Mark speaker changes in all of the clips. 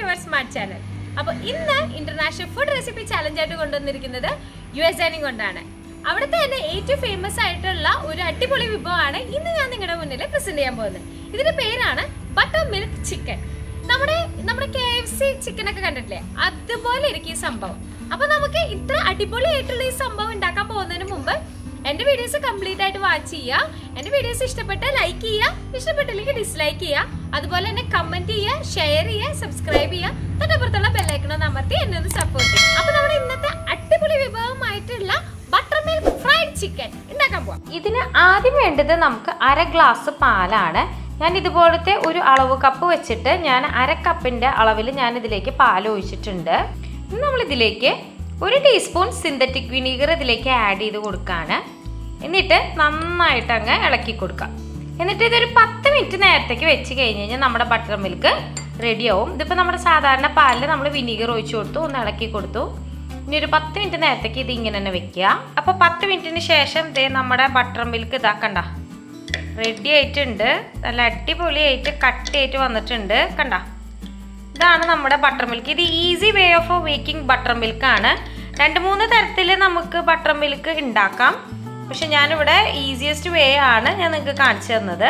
Speaker 1: to our smart channel അപ്പോൾ ഇന്ന് international food recipe challenge ആയിട്ട് കൊണ്ടുവന്നിരിക്കുന്നത് യു എസ് ഡൈനിങ് കൊണ്ടാണ് അവിടുത്തെ തന്നെ ഏറ്റവും ഫേമസ് ആയിട്ടുള്ള ഒരു അടിപൊളി വിഭവമാണ് ഇന്ന് ഞാൻ നിങ്ങളുടെ മുന്നിൽ പ്രസന്റ് ചെയ്യാൻ പോകുന്നത് ഇതിന്റെ പേരാണ് ബട്ടർ മിൽക്ക് ചിക്കൻ നമ്മുടെ നമ്മുടെ കെ എഫ് സി ചിക്കൻ ഒക്കെ കണ്ടിട്ടില്ലേ അതുപോലെ ഇരിക്കും ഈ സംഭവം അപ്പൊ നമുക്ക് ഇത്ര അടിപൊളിയായിട്ടുള്ള ഈ സംഭവം ഉണ്ടാക്കാൻ പോകുന്നതിന് മുമ്പ് എന്റെ വീഡിയോസ് കംപ്ലീറ്റ് ആയിട്ട് വാച്ച് ചെയ്യുക എന്റെ വീഡിയോസ് ഇഷ്ടപ്പെട്ട ലൈക്ക് ചെയ്യുക ഇഷ്ടപ്പെട്ടില്ലെങ്കിൽ ഡിസ്ലൈക്ക് ചെയ്യുക അതുപോലെ തന്നെ കമന്റ് ചെയ്യുക ഷെയർ ചെയ്യുക സബ്സ്ക്രൈബ് ചെയ്യുക തൊട്ടപ്പുറത്തുള്ള ബെല്ലൈക്കൺ ഒന്ന് അമർത്തി എന്നെ ഒന്ന് സപ്പോർട്ട് ചെയ്യുക അപ്പൊ നമ്മുടെ ഇന്നത്തെ അടിപൊളി വിഭവമായിട്ടുള്ള ബട്ടർ മിൽക്ക് ഫ്രൈഡ് ചിക്കൻ ഉണ്ടാക്കാൻ പോവാം
Speaker 2: ഇതിന് ആദ്യം വേണ്ടത് നമുക്ക് അര ഗ്ലാസ് പാലാണ് ഞാൻ ഇതുപോലത്തെ ഒരു അളവ് കപ്പ് വെച്ചിട്ട് ഞാൻ അര കപ്പിൻ്റെ അളവിൽ ഞാൻ ഇതിലേക്ക് പാൽ ഒഴിച്ചിട്ടുണ്ട് ഇനി നമ്മൾ ഇതിലേക്ക് ഒരു ടീസ്പൂൺ സിന്തറ്റിക് വിനീഗർ ഇതിലേക്ക് ആഡ് ചെയ്ത് കൊടുക്കുകയാണ് എന്നിട്ട് നന്നായിട്ട് അങ്ങ് ഇളക്കി കൊടുക്കാം എന്നിട്ട് ഇതൊരു പത്ത് മിനിറ്റ് നേരത്തേക്ക് വെച്ച് കഴിഞ്ഞ് കഴിഞ്ഞാൽ നമ്മുടെ ബട്ടർ മിൽക്ക് റെഡിയാവും ഇതിപ്പോൾ നമ്മുടെ സാധാരണ പാലിൽ നമ്മൾ വിനീഗർ ഒഴിച്ചു കൊടുത്തു ഒന്ന് ഇളക്കി കൊടുത്തു ഇനി ഒരു പത്ത് മിനിറ്റ് നേരത്തേക്ക് ഇത് ഇങ്ങനെ തന്നെ വെക്കുക അപ്പോൾ പത്ത് മിനിറ്റിന് ശേഷം ദേ നമ്മുടെ ബട്ടർ മിൽക്ക് ഇതാക്കണ്ട റെഡി ആയിട്ടുണ്ട് നല്ല അടിപൊളിയായിട്ട് കട്ടിയായിട്ട് വന്നിട്ടുണ്ട് കണ്ട ഇതാണ് നമ്മുടെ ബട്ടർ മിൽക്ക് ഇത് easy way of making buttermilk ആണ് രണ്ട് മൂന്ന് തരത്തിൽ നമുക്ക് ബട്ടർ മിൽക്ക് ഉണ്ടാക്കാം പക്ഷെ ഞാനിവിടെ ഈസിയസ്റ്റ് വേ ആണ് ഞാൻ നിങ്ങൾക്ക് കാണിച്ചു തന്നത്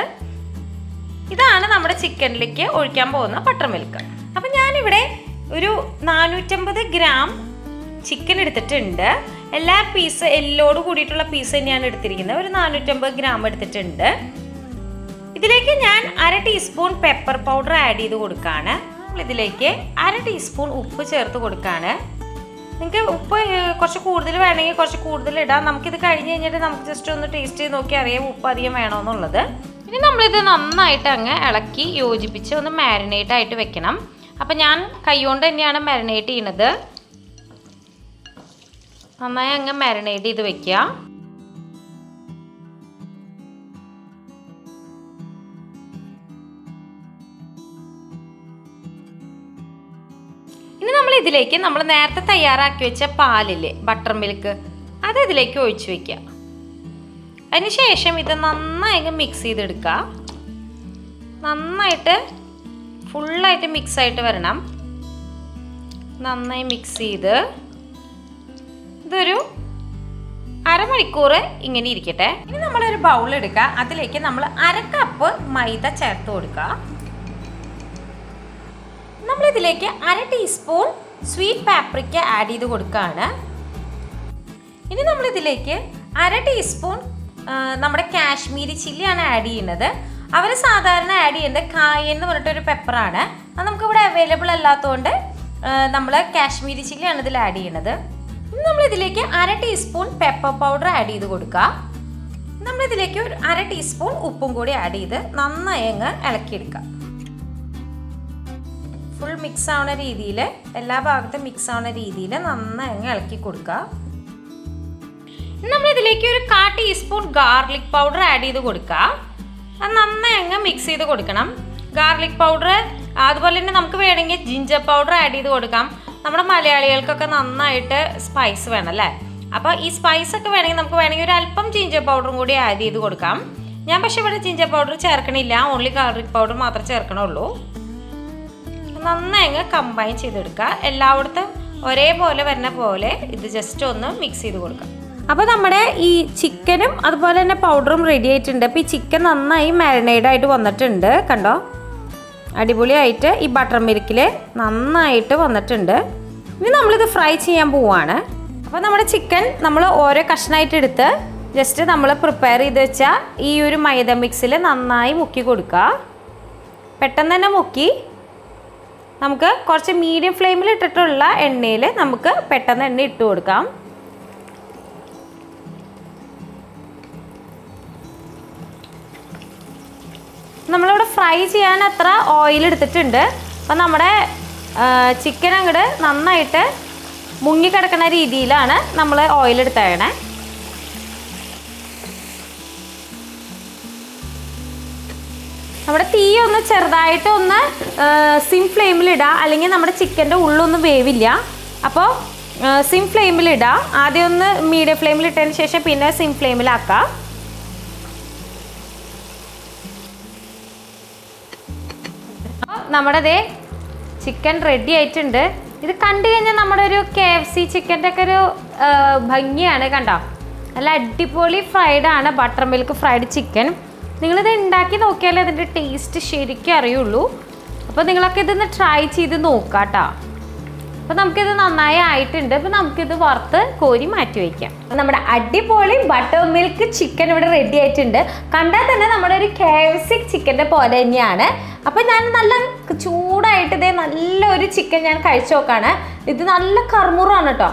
Speaker 2: ഇതാണ് നമ്മുടെ ചിക്കനിലേക്ക് ഒഴിക്കാൻ പോകുന്ന ബട്ടർ മിൽക്ക് അപ്പം ഞാനിവിടെ ഒരു നാനൂറ്റമ്പത് ഗ്രാം ചിക്കൻ എടുത്തിട്ടുണ്ട് എല്ലാ പീസ് എല്ലോട് കൂടിയിട്ടുള്ള പീസ് തന്നെയാണ് എടുത്തിരിക്കുന്നത് ഒരു നാനൂറ്റമ്പത് ഗ്രാം എടുത്തിട്ടുണ്ട് ഇതിലേക്ക് ഞാൻ അര ടീസ്പൂൺ പെപ്പർ പൗഡർ ആഡ് ചെയ്ത് കൊടുക്കുകയാണ് ഇതിലേക്ക് അര ടീസ്പൂൺ ഉപ്പ് ചേർത്ത് കൊടുക്കുകയാണ് നിങ്ങൾക്ക് ഉപ്പ് ഏഹ്, കുറച്ച് കൂടുതൽ വേണമെങ്കിൽ കുറച്ച് കൂടുതൽ ഇടാം നമുക്കിത് കഴിഞ്ഞ് കഴിഞ്ഞിട്ട് നമുക്ക് ജസ്റ്റ് ഒന്ന് ടേസ്റ്റ് ചെയ്ത് നോക്കി അറിയാം ഉപ്പ് അധികം വേണമെന്നുള്ളത് ഇനി നമ്മളിത് നന്നായിട്ട് അങ്ങ് ഇളക്കി യോജിപ്പിച്ച് ഒന്ന് മാരിനേറ്റ് ആയിട്ട് വെക്കണം അപ്പം ഞാൻ കൈകൊണ്ട് തന്നെയാണ് മാരിനേറ്റ് ചെയ്യുന്നത് നന്നായി അങ്ങ് മാരിനേറ്റ് ചെയ്ത് വെക്കുക ഇനി നമ്മൾ ഇതിലേക്ക് നമ്മൾ നേരത്തെ തയ്യാറാക്കി വെച്ച പാലില്ലേ ബട്ടർ മിൽക്ക് അത് ഇതിലേക്ക് ഒഴിച്ചു വെക്കുക അതിനുശേഷം ഇത് നന്നായി അങ്ങ് മിക്സ് ചെയ്തെടുക്കുക നന്നായിട്ട് ഫുള്ളായിട്ട് മിക്സ് ആയിട്ട് വരണം നന്നായി മിക്സ് ചെയ്ത് ഇതൊരു അരമണിക്കൂർ ഇങ്ങനെ ഇരിക്കട്ടെ ഇനി നമ്മളൊരു ബൗൾ എടുക്കുക അതിലേക്ക് നമ്മൾ അര കപ്പ് മൈദ ചേർത്ത് കൊടുക്കുക നമ്മളിതിലേക്ക് അര ടീസ്പൂൺ സ്വീറ്റ് പാപ്രിക്ക ആഡ് ചെയ്ത് കൊടുക്കുകയാണ് ഇനി നമ്മളിതിലേക്ക് അര ടീസ്പൂൺ ആ, നമ്മുടെ കാശ്മീരി ചില്ലിയാണ് ആഡ് ചെയ്യുന്നത് അവർ സാധാരണ ആഡ് ചെയ്യുന്നത് കായ എന്ന് പറഞ്ഞിട്ടൊരു പെപ്പറാണ് അത് നമുക്കിവിടെ അവൈലബിൾ അല്ലാത്തതുകൊണ്ട് നമ്മൾ കാശ്മീരി ചില്ലിയാണ് ഇതിൽ ആഡ് ചെയ്യുന്നത് ഇനി നമ്മളിതിലേക്ക് അര ടീസ്പൂൺ പെപ്പർ പൗഡർ ആഡ് ചെയ്ത് കൊടുക്കുക നമ്മളിതിലേക്ക് ഒരു അര ടീസ്പൂൺ ഉപ്പും കൂടി ആഡ് ചെയ്ത് നന്നായി അങ്ങ് ഇളക്കിയെടുക്കുക ഫുൾ മിക്സ് ആവുന്ന രീതിയിൽ എല്ലാ ഭാഗത്തും മിക്സ് ആവുന്ന രീതിയിൽ നന്നായി അങ്ങ് ഇളക്കി കൊടുക്കുക നമ്മൾ ഇതിലേക്ക് ഒരു കാ ടീസ്പൂൺ ഗാർലിക് പൗഡർ ആഡ് ചെയ്ത് കൊടുക്കുക അത് നന്നായി അങ്ങ് മിക്സ് ചെയ്ത് കൊടുക്കണം ഗാർലിക് പൗഡർ അതുപോലെ തന്നെ നമുക്ക് വേണമെങ്കിൽ ജിഞ്ചർ പൗഡർ ആഡ് ചെയ്ത് കൊടുക്കാം നമ്മുടെ മലയാളികൾക്കൊക്കെ നന്നായിട്ട് സ്പൈസ് വേണം അല്ലേ അപ്പോൾ ഈ സ്പൈസ് ഒക്കെ വേണമെങ്കിൽ നമുക്ക് വേണമെങ്കിൽ ഒരു അല്പം ജിഞ്ചർ പൗഡറും കൂടി ആഡ് ചെയ്ത് കൊടുക്കാം ഞാൻ പക്ഷേ ഇവിടെ ജിഞ്ചർ പൗഡർ ചേർക്കണില്ല ഓൺലി ഗാർലിക് പൗഡർ മാത്രമേ ചേർക്കണുള്ളൂ നന്നായി അങ്ങ് കമ്പൈൻ ചെയ്തെടുക്കുക എല്ലായിടത്തും ഒരേപോലെ വരുന്ന പോലെ ഇത് ജസ്റ്റ് ഒന്ന് മിക്സ് ചെയ്ത് കൊടുക്കുക അപ്പോൾ നമ്മുടെ ഈ ചിക്കനും അതുപോലെ തന്നെ പൗഡറും റെഡി ആയിട്ടുണ്ട് അപ്പോൾ ഈ ചിക്കൻ നന്നായി മാരിനേഡ് ആയിട്ട് വന്നിട്ടുണ്ട് കണ്ടോ അടിപൊളിയായിട്ട് ഈ ബട്ടർ മിൽക്കിൽ നന്നായിട്ട് വന്നിട്ടുണ്ട് ഇനി നമ്മളിത് ഫ്രൈ ചെയ്യാൻ പോവാണ് അപ്പോൾ നമ്മുടെ ചിക്കൻ നമ്മൾ ഓരോ കഷ്ണമായിട്ട് എടുത്ത് ജസ്റ്റ് നമ്മൾ പ്രിപ്പയർ ചെയ്ത് വെച്ച ഈ ഒരു മൈദ മിക്സിൽ നന്നായി മുക്കി കൊടുക്കുക പെട്ടെന്ന് തന്നെ മുക്കി നമുക്ക് കുറച്ച് മീഡിയം ഫ്ലെയിമിൽ ഇട്ടിട്ടുള്ള എണ്ണയിൽ നമുക്ക് പെട്ടെന്ന് എണ്ണ ഇട്ട് കൊടുക്കാം നമ്മളിവിടെ ഫ്രൈ ചെയ്യാൻ അത്ര ഓയിൽ എടുത്തിട്ടുണ്ട് അപ്പം നമ്മുടെ ചിക്കൻ അങ്ങോട്ട് നന്നായിട്ട് മുങ്ങിക്കിടക്കുന്ന രീതിയിലാണ് നമ്മൾ ഓയിൽ എടുത്തേക്കണേ നമ്മുടെ തീ ഒന്ന് ചെറുതായിട്ട് ഒന്ന് സിം ഫ്ലെയിമിൽ ഇടുക അല്ലെങ്കിൽ നമ്മുടെ ചിക്കൻ്റെ ഉള്ളൊന്നും വേവില്ല അപ്പോൾ സിം ഫ്ലെയിമിൽ ഇടുക ആദ്യം ഒന്ന് മീഡിയം ഫ്ലെയിമിൽ ഇട്ടതിന് ശേഷം പിന്നെ സിം ഫ്ലെയിമിലാക്കാം നമ്മുടെ ദേ ചിക്കൻ റെഡി ആയിട്ടുണ്ട് ഇത് കണ്ടു കഴിഞ്ഞാൽ നമ്മുടെ ഒരു കെ എഫ് സി ചിക്കൻ്റെ ഒക്കെ ഒരു ആ, ഭംഗിയാണ് കണ്ടോ നല്ല അടിപൊളി ഫ്രൈഡ് ആണ് ബട്ടർ മിൽക്ക് ഫ്രൈഡ് ചിക്കൻ നിങ്ങളിത് ഉണ്ടാക്കി നോക്കിയാലേ അതിൻ്റെ ടേസ്റ്റ് ശരിക്കും അറിയുള്ളൂ അപ്പോൾ നിങ്ങളൊക്കെ ഇതൊന്ന് ട്രൈ ചെയ്ത് നോക്കാം കേട്ടോ അപ്പോൾ നമുക്കിത് നന്നായി ആയിട്ടുണ്ട് അപ്പോൾ നമുക്കിത് വറുത്ത് കോരി മാറ്റി വയ്ക്കാം അപ്പോൾ നമ്മുടെ അടിപൊളി ബട്ടർ മിൽക്ക് ചിക്കൻ ഇവിടെ റെഡി ആയിട്ടുണ്ട് കണ്ടാൽ തന്നെ നമ്മുടെ ഒരു കെ എഫ് സി ചിക്കൻ്റെ പോലെ തന്നെയാണ് അപ്പോൾ ഞാൻ നല്ല ചൂടായിട്ട് ഇതേ നല്ല ഒരു ചിക്കൻ ഞാൻ കഴിച്ചു നോക്കാണ് ഇത് നല്ല കർമുറാണ് കേട്ടോ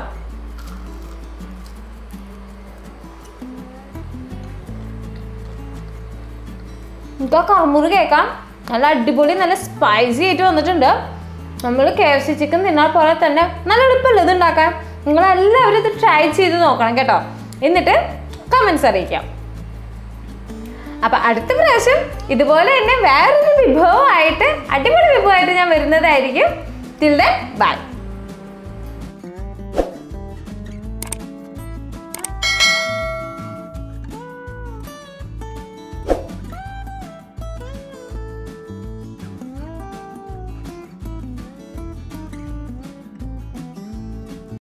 Speaker 2: നമുക്ക് ആ കർമുറ് കേൾക്കാം നല്ല അടിപൊളി നല്ല സ്പൈസി ആയിട്ട് വന്നിട്ടുണ്ട് നമ്മൾ കെ എഫ് സി ചിക്കൻ തിന്നാൽ പോലെ തന്നെ നല്ല എളുപ്പമല്ല ഇത് ഉണ്ടാക്കാൻ നിങ്ങളെല്ലാവരും ഇത് ട്രൈ ചെയ്ത് നോക്കണം കേട്ടോ എന്നിട്ട് കമൻസ് അറിയിക്കാം അപ്പം അടുത്ത പ്രാവശ്യം ഇതുപോലെ തന്നെ വേറൊരു വിഭവമായിട്ട് അടിപൊളി വിഭവമായിട്ട് ഞാൻ വരുന്നതായിരിക്കും ടിൽ ദെൻ ബൈ